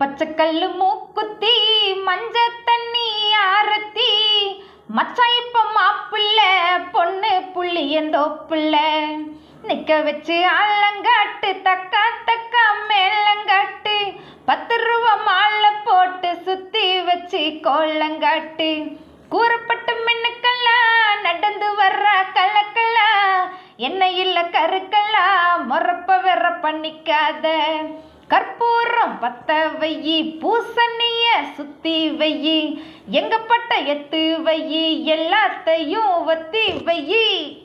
பச்சைக்கல்லு மூக்குத்தி மஞ்ச தண்ணி ஆரத்தி மச்சான் இப்ப மாப்பிள்ள பொண்ணு புள்ளி எந்தோப்புள்ள நிக்க வச்சு ஆலங்காட்டு தக்கா தக்கா மேலங்காட்டு பத்து ரூபா மாலை போட்டு சுத்தி வச்சு கோலங்காட்டு கூறப்பட்ட மின்னுக்கெல்லாம் நடந்து வர்ற கலக்கல்லா என்ன இல்ல கருக்கல்லா மொறப்ப வெற பண்ணிக்காத கற்பூரம் பத்த வையி பூசணிய சுத்தி வையி எங்க பட்ட எத்து வையி எல்லாத்தையும் ஒத்தி வையி